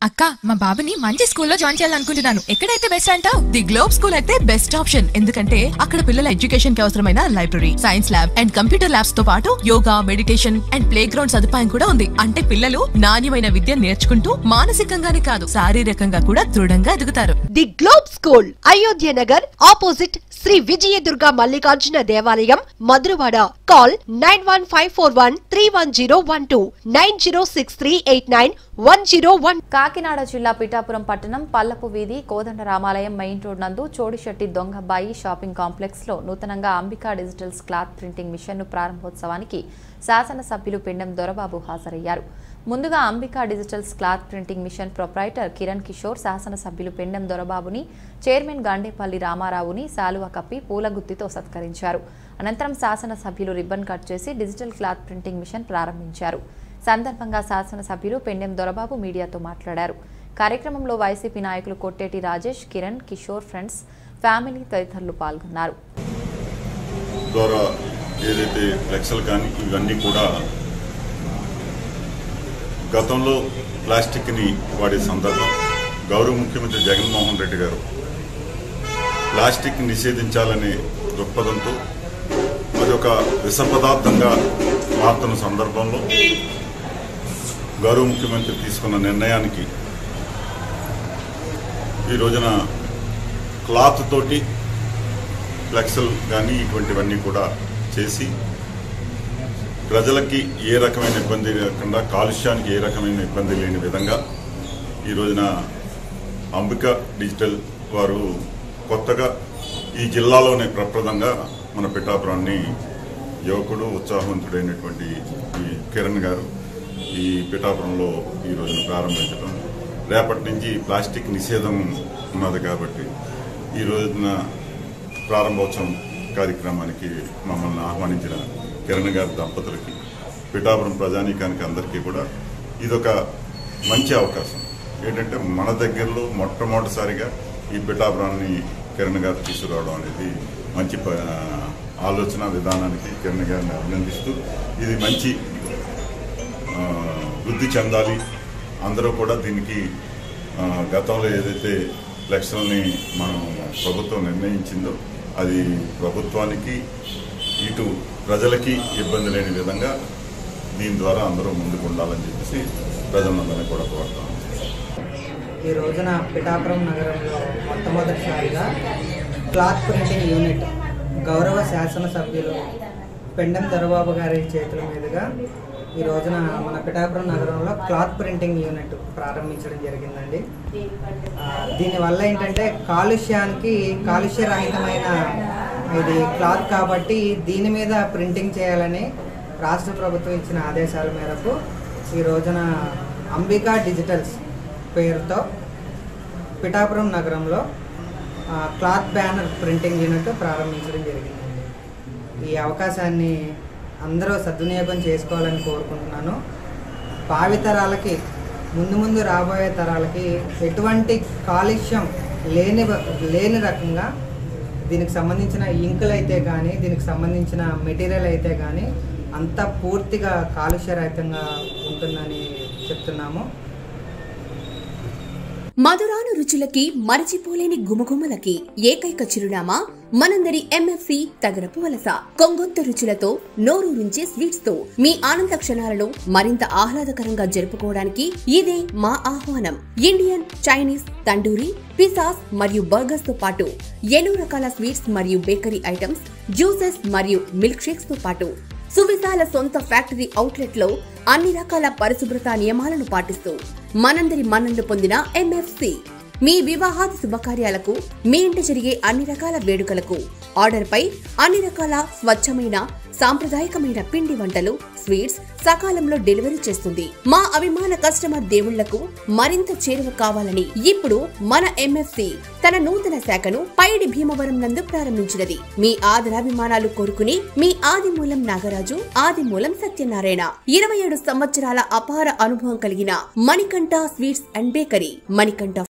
అక్క మా బాబుని మంచి స్కూల్లో జాయిన్ చేయాలనుకుంటున్నాను ఎక్కడైతే బెస్ట్ అంటావు ది గ్లోబ్ స్కూల్ అయితే బెస్ట్ ఆప్షన్ ఎందుకంటే అక్కడ పిల్లల ఎడ్యుకేషన్ కి అవసరమైన library science lab and computer labs తో పాటు yoga meditation and playground సదుపాయం కూడా ఉంది అంటే పిల్లలు నాణ్యమైన విద్య నేర్చుకుంటూ మానసికంగానే కాదు శారీరకంగా కూడా దృఢంగా ఎదుగుతారు the globe school Ayodhya Nagar opposite Shri Vijayadurga Mallikarjuna దేవాలయం Madhurawada call nine one five four one three one zero one two nine zero six three eight nine one zero one Kakinada జిల్లా పిఠాపురం పట్టణం పల్లపు వీధి కోదండ రామాలయం మెయిన్ రోడ్ నందు చోడిశెట్టి దొంగబాయి షాపింగ్ కాంప్లెక్స్ లో నూతనంగా అంబికా డిజిటల్స్ క్లాత్ ప్రింటింగ్ మిషన్ను ప్రారంభోత్సవానికి శాసనసభ్యులు పిండం దొరబాబు హాజరయ్యారు ముందుగా Ambika digitals cloth printing machine proprietor Kiran Kishore శాసనసభ్యులు పిండం దొరబాబుని చైర్మన్ గండేపల్లి రామారావుని శాలువా కప్పి పూలగుత్తితో సత్కరించారు అనంతరం శాసనసభ్యులు రిబ్బన్ కట్ చేసి డిజిటల్ క్లాత్ ప్రింటింగ్ మిషన్ ప్రారంభించారు సందర్భంగా శాసనసభ్యులు పెండెం దొరబాబు మీడియాతో మాట్లాడారు కార్యక్రమంలో వైసీపీ నాయకులు కొట్టేటి రాజేష్ కిరణ్ కిషోర్ ఫ్రెండ్స్ ఫ్యామిలీ తదితరులు పాల్గొన్నారు ద్వారా ఏదైతే ఫ్లెక్సలు కానీ ఇవన్నీ కూడా గతంలో ప్లాస్టిక్ని వాడే సందర్భం గౌరవ ముఖ్యమంత్రి జగన్మోహన్ రెడ్డి గారు ప్లాస్టిక్ నిషేధించాలనే దృక్పథంతో అది ఒక విష పదార్థంగా మారుతున్న సందర్భంలో గౌరవ ముఖ్యమంత్రి తీసుకున్న నిర్ణయానికి ఈ రోజున క్లాత్ తోటి ఫ్లెక్సల్ కానీ ఇటువంటివన్నీ కూడా చేసి ప్రజలకి ఏ రకమైన ఇబ్బంది లేకుండా కాలుష్యానికి ఏ రకమైన ఇబ్బంది లేని విధంగా ఈ రోజున అంబిక డిజిటల్ వారు కొత్తగా ఈ జిల్లాలోనే ప్రప్రదంగా మన పిఠాపురాన్ని యువకుడు ఉత్సాహవంతుడైనటువంటి ఈ కిరణ్ గారు ఈ పిఠాపురంలో ఈ రోజున ప్రారంభించడం రేపటి నుంచి ప్లాస్టిక్ నిషేధం ఉన్నది కాబట్టి ఈ రోజున ప్రారంభోత్సవం కార్యక్రమానికి మమ్మల్ని ఆహ్వానించిన కిరణ్ గారి దంపతులకి పిఠాపురం ప్రజానీకానికి అందరికీ కూడా ఇదొక మంచి అవకాశం ఏంటంటే మన దగ్గరలో మొట్టమొదటిసారిగా ఈ పిఠాపురాన్ని కిరణ్ గారు తీసుకురావడం అనేది మంచి ప- ఆలోచన విధానానికి కిరణ్ గారిని అభినందిస్తూ ఇది మంచి ఆ, వృద్ధి చెందాలి అందరూ కూడా దీనికి ఆ, గతంలో ఏదైతే ఫ్లెక్స్లని మనం ప్రభుత్వం నిర్ణయించిందో అది ప్రభుత్వానికి ఇటు ప్రజలకి ఇబ్బంది లేని విధంగా దీని ద్వారా అందరూ ముందుకు ఉండాలని చెప్పేసి ప్రజలందరినీ కూడా కోరుతాం ఈ రోజున పిఠాపురం నగరంలో మొట్టమొదటిసారిగా క్లాత్ ప్రింటింగ్ యూనిట్ గౌరవ శాసనసభ్యులు పెండెం దొరబాబు గారి చేతుల మీదుగా ఈ రోజున మన పిఠాపురం నగరంలో క్లాత్ ప్రింటింగ్ యూనిట్ ప్రారంభించడం జరిగిందండి ఆ, దీనివల్ల ఏంటంటే కాలుష్యానికి కాలుష్యరహితమైన ఇది క్లాత్ కాబట్టి దీని మీద ప్రింటింగ్ చేయాలని రాష్ట్ర ప్రభుత్వం ఇచ్చిన ఆదేశాల మేరకు ఈ రోజున అంబికా డిజిటల్స్ పేరుతో పిఠాపురం నగరంలో ఆ, క్లాత్ బ్యానర్ ప్రింటింగ్ యూనిట్ ప్రారంభించడం జరిగిందండి ఈ అవకాశాన్ని అందరూ సద్వినియోగం చేసుకోవాలని కోరుకుంటున్నాను భావితరాలకి ముందు ముందు రాబోయే తరాలకి ఎటువంటి కాలుష్యం లేని లేని రకంగా దీనికి సంబంధించిన ఇంకులు అయితే కానీ దీనికి సంబంధించిన మెటీరియల్ అయితే కానీ అంతా పూర్తిగా కాలుష్యరహితంగా ఉంటుందని చెప్తున్నాము మధురాను రుచులకి మరచిపోలేని గుమగుమలకి ఏకైక చిరునామా మనందరి ఎంఎఫ్సి తగరపు వలస కొంగొత్త రుచులతో నోరూరించే స్వీట్స్ తో మీ ఆనంద క్షణాలను మరింత ఆహ్లాదకరంగా జరుపుకోవడానికి ఇదే మా ఆహ్వానం ఇండియన్ చైనీస్ తండూరి పిసాస్ మరియు బర్గర్స్ తో పాటు ఎన్నో రకాల స్వీట్స్ మరియు బేకరీ ఐటమ్స్ జ్యూసెస్ మరియు మిల్క్ షేక్స్ తో పాటు సువిశాల సొంత ఫ్యాక్టరీ అవుట్లెట్ లో అన్ని రకాల పరిశుభ్రత నియమాలను పాటిస్తూ మనందరి మన్ననలు పొందిన ఎంఎఫ్సి మీ వివాహాది శుభకార్యాలకు మీ ఇంట జరిగే అన్ని రకాల వేడుకలకు ఆర్డర్ పై అన్ని రకాల స్వచ్ఛమైన సాంప్రదాయకమైన పిండి వంటలు స్వీట్స్ సకాలంలో డెలివరీ చేస్తుంది మా అభిమాన కస్టమర్ దేవుళ్లకు మరింత చేరువ కావాలని ఇప్పుడు మన ఎంఎఫ్సి తన నూతన శాఖను పైడి భీమవరం నందు ప్రారంభించినది మీ ఆదరాభిమానాలు కోరుకుని మీ ఆదిమూలం నాగరాజు ఆదిమూలం సత్యనారాయణ ఇరవై ఏడు సంవత్సరాల అపార అనుభవం కలిగిన Manikanta sweets and bakery Manikanta